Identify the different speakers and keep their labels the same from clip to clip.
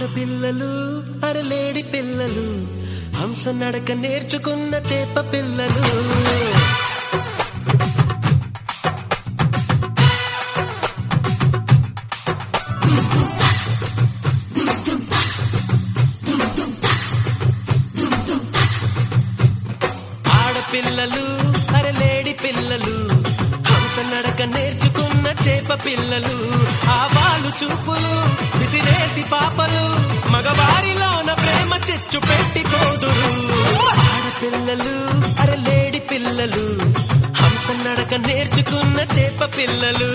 Speaker 1: ఆడపిల్లలు అరలేడి పిల్లలు హంస నడక నేర్చుకున్న చేప పిల్లలు ఆడపిల్లలు అరలేడి పిల్లలు హంస నడక నేర్చుకున్న చేప పిల్లలు ఆవాలు చూపులు విసిరేసి పాపలు మగవారిలోన ప్రేమ చెచ్చు పెట్టిపోదురు ఆడపిల్లలు అరలేడి పిల్లలు హంస నడక నేర్చుకున్న చేప పిల్లలు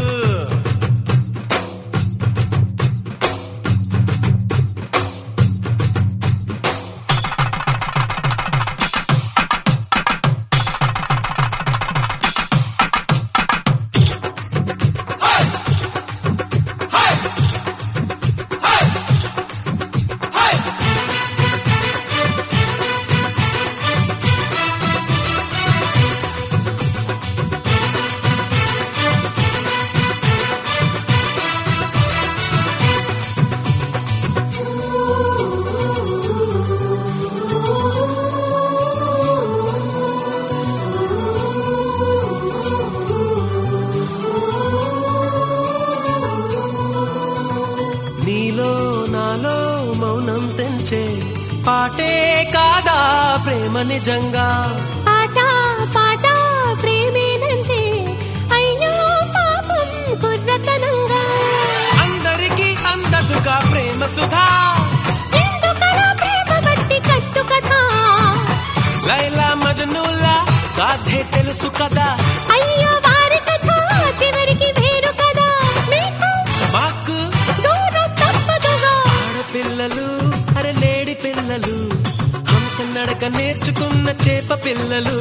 Speaker 1: నీలో నాలో మౌనం తెంచే పాటే కాదా ప్రేమ నిజంగా
Speaker 2: పాట పాట ప్రేమేనంటే అయ్యో పాపం కుర్రతనంగా
Speaker 1: అందరికీ అందదుగా ప్రేమ సుధా
Speaker 2: ఎందుకలా ప్రేమ బట్టి కట్టు కథ
Speaker 1: లైలా మజనూలా గాథే తెలుసు కదా
Speaker 2: అయ్యో వారి కథ చివరికి వేరు కదా మీకు
Speaker 1: మాకు
Speaker 2: దూరం తప్పదుగా
Speaker 1: ఆడపిల్లలు అరే లేడి పిల్లలు హంస నడక నేర్చుకున్న చేప పిల్లలు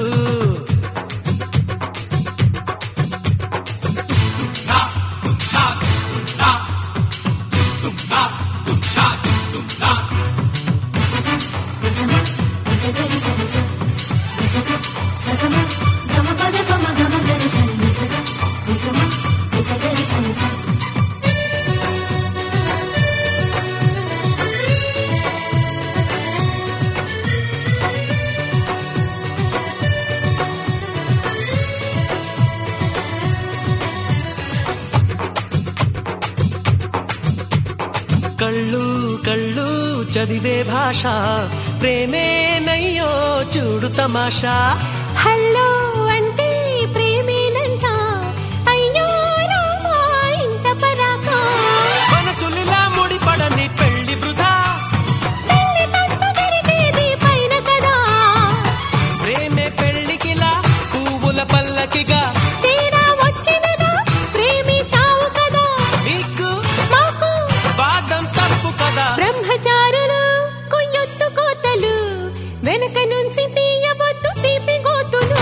Speaker 1: కళ్ళు కళ్ళు చదివే భాష ప్రేమేనయ్యో చూడు తమాషా
Speaker 2: హలో అంటే ప్రేమేనంట అయ్యో రామా ఇంత పరాకా
Speaker 1: మనసులిలా ముడిపడని పెళ్లి వృధా
Speaker 2: పెళ్లి తంతు జరిగేది పైన కదా
Speaker 1: ప్రేమే పెళ్లికిలా పువ్వుల పల్లకిగా
Speaker 2: తేడా వచ్చినదా ప్రేమి చావు కదా
Speaker 1: నీకు
Speaker 2: మాకు
Speaker 1: వాదం తప్పు కదా
Speaker 2: బ్రహ్మచారులు కొయ్యొత్తు కోతలు వెనక నుంచి తీయవద్దు తీపి గోతులు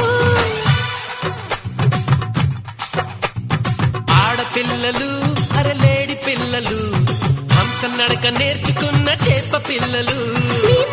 Speaker 1: ఆడపిల్లలు అరలేడి పిల్లలు హంస నడక నేర్చుకున్న చేప పిల్లలు
Speaker 2: మీ